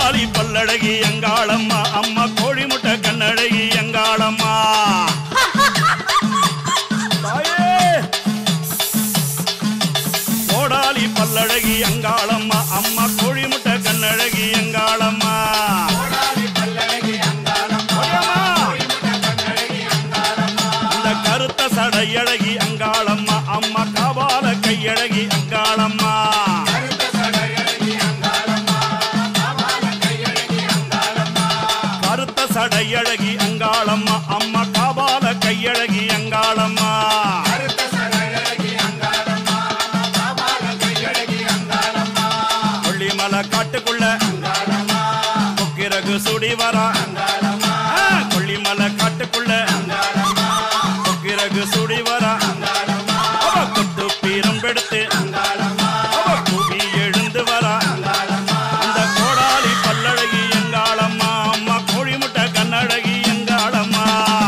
கோடாலி பல்லழகி எங்காளம்மா அம்மா கோழி முட்டை கண்ணழகி எங்காளம்மா தாயே! கோடாலி பல்லழகி எங்காளம்மா அம்மா கோழி முட்டை கண்ணழகி எங்காளம்மா அந்த கருத்த சடையழகி அங்காளம்மா அம்மா காபால கையழகி அங்காளம்மா கருத்த சடையழகி அங்காளம்மா அம்மா காபால கையழகி அங்காளம்மா கொல்லிமலை காட்டுக்குள்ள கொக்கிரகு சுடி வரா ஆ, கொல்லிமலை காட்டுக்குள்ள கொக்கிரகு சுடி வரா அவ கொட்டு பீரம்பெடுத்து அவ கூவி எழுந்து வரா அந்த கோடாலி பல்லழகி எங்காளம்மா அம்மா கோழி முட்டை கண்ணழகி எங்காளம்மா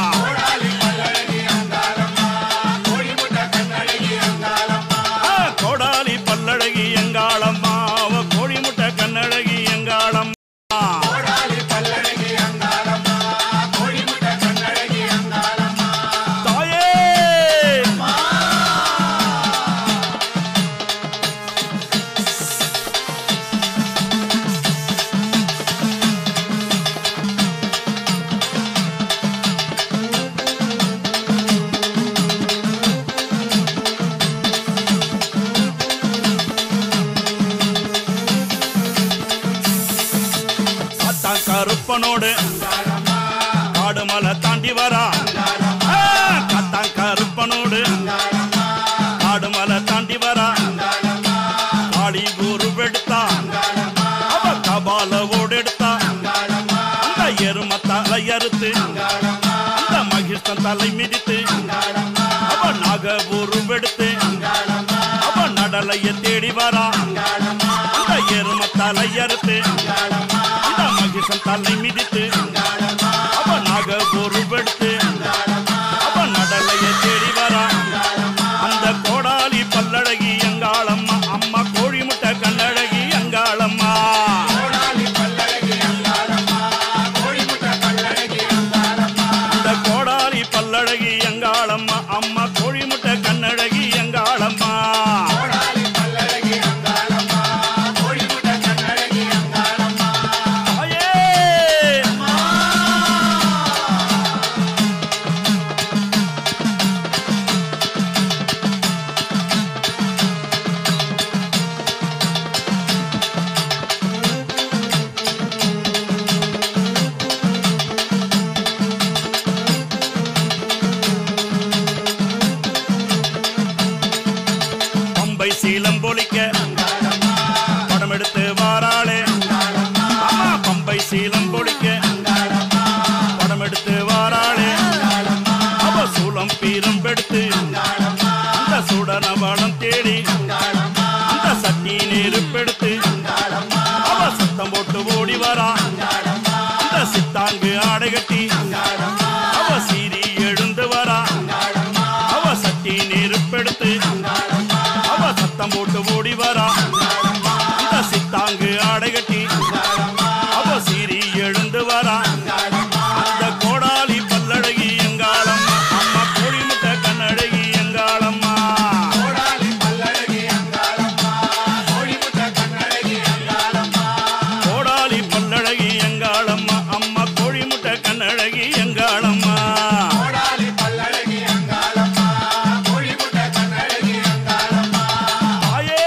ஆ, கோடாலி பல்லழகி எங்காளம்மா அவ கோழி முட்டை கண்ணழகி எங்காளம்மா தாயே சாத்தான் கருப்பனோடு காடு மலை தாண்டி வரா ஆ, காத்தான் கருப்பனோடு காடு மலை தாண்டி வரா காளி குரு எடுத்தா அவ கபால ஓடெடுத்தா அந்த எரும தலை அறுத்து அந்த மகிழ்ச்சன் தலை மிதித்து அவ நாக உருவெடுத்து அவ நடலைய தேடி வரா அந்த எரும தலை அறுத்து அந்த மகிழ்ச்சன் தலை மிதித்து அவ நாக உருவெடுத்து அவ நடலைய தேடி வரா அந்த கோடாலி பல்லழகி எங்காளம்மா அம்மா கோழி முட்டை கண்ணழகி எங்காளம்மா அந்த கோடாலி பல்லழகி எங்காளம்மா அம்மா கோழி முட்டை கண்ணழகி எங்காளம்மா தாயே! பம்பை சீலம் பொலிக்க படம் எடுத்து வாராளே அம்மா பம்பை சீலம் பொலிக்க படம் எடுத்து வாராளே அவ சூளம் பீரம் எடுத்து அந்த சுடன வளம் தேடி அந்த சட்டி நெருப்பெடுத்து அவ சத்தம் போட்டு ஓடி வரா அந்த சித்தாங்கு ஆடை கட்டி அவ சீறி எழுந்து வரா அவ சட்டி நெருப்பெடுத்து அவ சத்தம் போட்டு ஓடி வரா அந்த சித்தாங்கு ஆடை கட்டி அவ சீறி எழுந்து வரா அந்த கோடாலி பல்லழகி எங்காளம்மா அம்மா கோழி முட்டை கண்ணழகி எங்காளம்மா கோடாலி பல்லழகி எங்காளம்மா அம்மா கோழி முட்டை கண்ணழகி எங்காளம்மா தாயே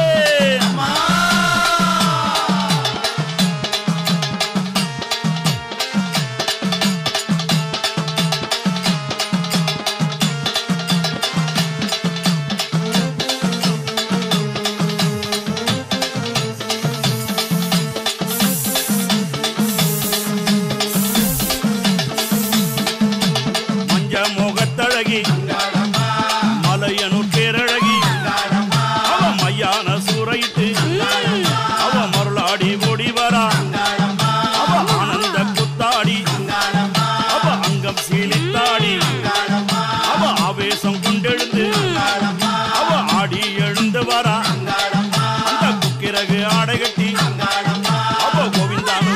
மஞ்ச முகத்தழகி மலையனூர் பேரழகி அவ மையான சூறையிட்டு அவ மருளாடி ஓடி வரா அவ ஆனந்த குத்தாடி அவ அங்கம் சீலித்தாடி அவ ஆவேசம் கொண்டெழுந்து அவ ஆடி எழுந்து வரா அந்த குக்கிரகு ஆடை கட்டி அவ கோவிந்தான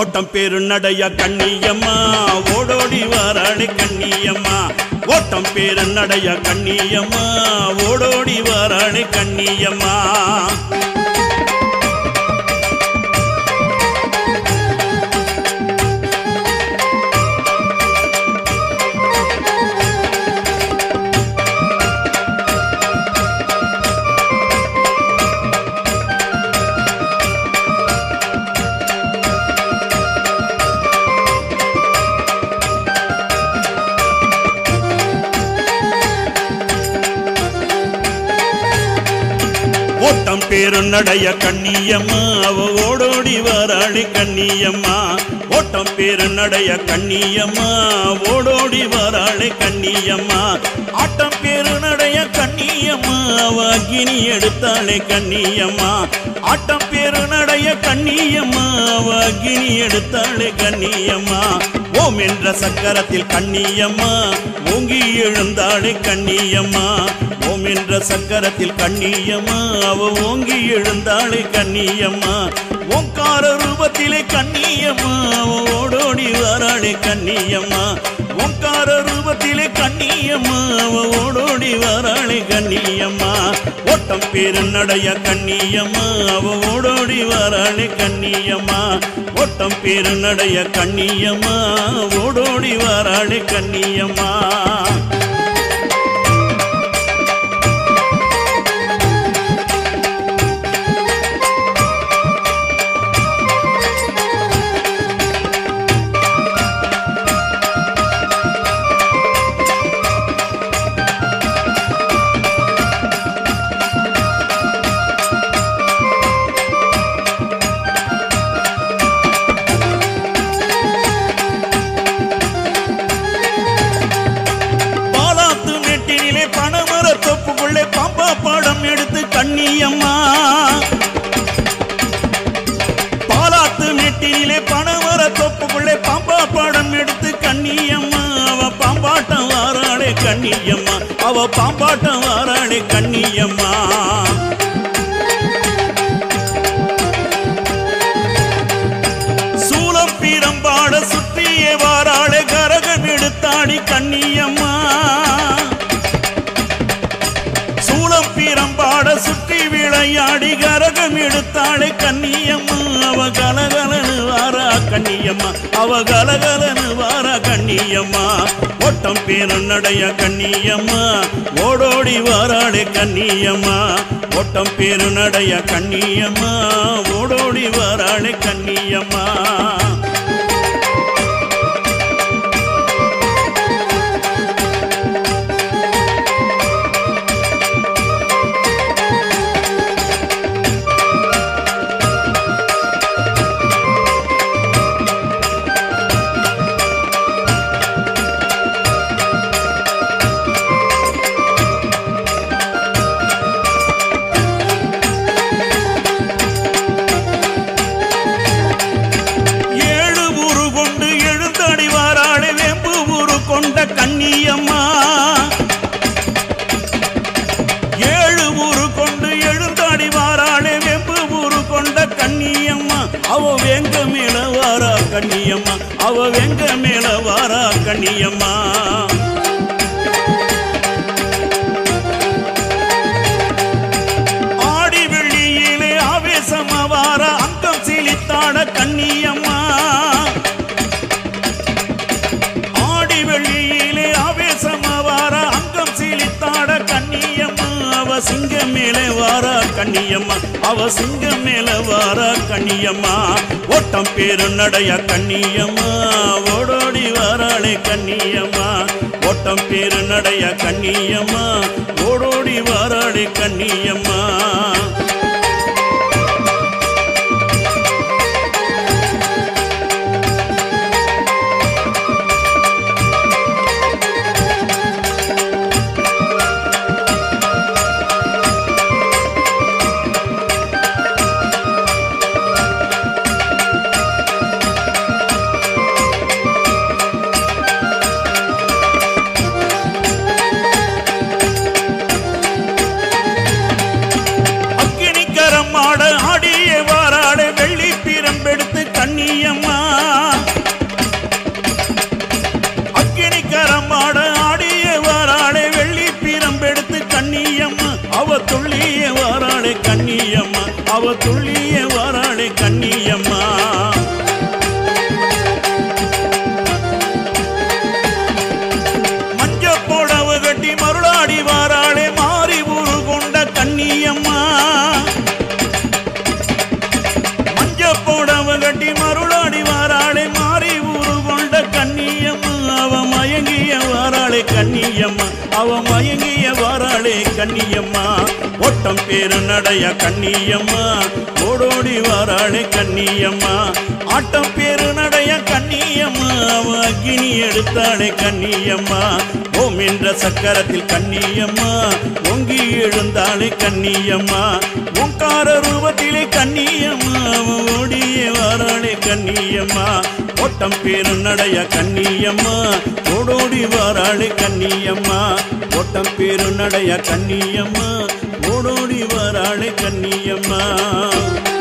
ஓட்டம் பேரு நடைய கண்ணியம்மா ஓடோடி வாராளே கண்ணியம்மா ஓட்டம் பேரு நடைய கண்ணியம்மா ஓடோடி வாராளே கண்ணியம்மா ஓட்டம் பேரு நடைய கண்ணியம்மா அவ ஓடோடி வாராளி கண்ணியம்மா ஓட்டம் பேரு நடைய கண்ணியம்மா ஓடோடி வாராளி கண்ணியம்மா ஆட்டம் பேரு நடைய கண்ணியம்மா அவ அக்கினி எடுத்தாளே கண்ணியம்மா ஆட்டம் பேரு நடைய கண்ணியம்மா அவ அக்கினி எடுத்தாளே கண்ணியம்மா ஓம் என்ற சக்கரத்தில் கண்ணியம்மா ஓங்கி எழுந்தாளே கண்ணியம்மா ஓம் என்ற சக்கரத்தில் கண்ணியம்மா அவ ஓங்கி எழுந்தாளே கண்ணியம்மா ஓங்கார ரூபத்திலே கண்ணியம்மா அவ ஓடோடி வாராளே கண்ணியம்மா ஓங்கார ரூபத்திலே கண்ணியம்மா அவ ஓடோடி வாராளே கண்ணியம்மா ஓட்டம் பேரு நடைய கண்ணியம்மா அவ ஓடோடி வாராளே கண்ணியம்மா ஓட்டம் பேரு நடைய கண்ணியம்மா ஓடோடி வாராளே கண்ணியம்மா பாலாத்து மேட்டினிலே பணமர தொப்புக்குள்ளே பாம்பா பாடம் எடுத்து கண்ணியம்மா பாலாத்து மேட்டினிலே பணமர தொப்புக்குள்ளே பாம்பா பாடம் எடுத்து கண்ணியம்மா அவ பாம்பாட்டம் வாராளே கண்ணியம்மா அவ பாம்பாட்டம் வாராளே கண்ணியம்மா சூலம் பீரம்பாட சுற்றியே வாராளே கரகம் எடுத்தாடி கண்ணியம்மா சூளம் பீரம்பாட சுற்றி விளையாடி கரகம் எடுத்தாளே கண்ணியம்மா அவ கலகலனு வாரா கண்ணியம்மா அவ கலகலனு வாரா கண்ணியம்மா ஓட்டம் பேரு நடைய கண்ணியம்மா ஓடோடி வாராளே கண்ணியம்மா ஓட்டம் பேரு நடைய கண்ணியம்மா ஓடோடி வாராளே கண்ணியம்மா ஏழு ஊரு கொண்டு எழுந்தடி வாராளே வேம்பு ஊரு கொண்ட கண்ணியம்மா ஏழு ஊரு கொண்டு எழுந்தாடி வாராளே வெம்பு ஊரு கொண்ட கண்ணியம்மா அவ வெங்க மேல வாரா கண்ணியம்மா அவ வெங்க மேல வாரா கண்ணியம்மா ஆடி வெள்ளியிலே ஆவேசமா வாரா அங்கம் சீலித்தாட கண்ணியம்மா ஆடி வெள்ளியிலே ஆவேசமா வாரா அங்கம் சீலித்தாட கண்ணியம்மா அவ சிங்க மேலே வாரா கண்ணியம்மா அவ சிங்க மேல வாரா கண்ணியம்மா ஓட்டம் பேரு நடைய கண்ணியம்மா ஓடோடி வாராளே கண்ணியம்மா ஓட்டம் பேரு நடைய கண்ணியம்மா ஓடோடி வாராளே கண்ணியம்மா துள்ளிய வாராளே கண்ணியம்மா அவ துள்ளிய வாராளே கண்ணியம்மா மஞ்ச புடவ கட்டி மருளாடி வாராளே மாறி ஊரு கொண்ட கண்ணியம்மா மஞ்ச புடவ கட்டி மருளாடி வாராளே மாறி ஊரு கொண்ட கண்ணியம்மா அவ மயங்கிய வாராளே கண்ணியம்மா அவ மயங்கிய வாராளே கண்ணியம்மா ஓட்டம் பேரு நடைய கண்ணியம்மா ஓடோடி வாராளே கண்ணியம்மா ஆட்டம் பேரு நடைய கண்ணியம்மா அவ அக்கினி எடுத்தாளே கண்ணியம்மா ஓம் என்ற சக்கரத்தில் கண்ணியம்மா ஓங்கி எழுந்தாளே கண்ணியம்மா ஓங்கார ரூபத்திலே கண்ணியம்மா அவ ஓடியே வாராளே கண்ணியம்மா ஓட்டம் பேரு நடைய கண்ணியம்மா ஓடோடி வாராளே கண்ணியம்மா ஓட்டம் பேரு நடைய கண்ணியம்மா ஓடோடி வாராளே கண்ணியம்மா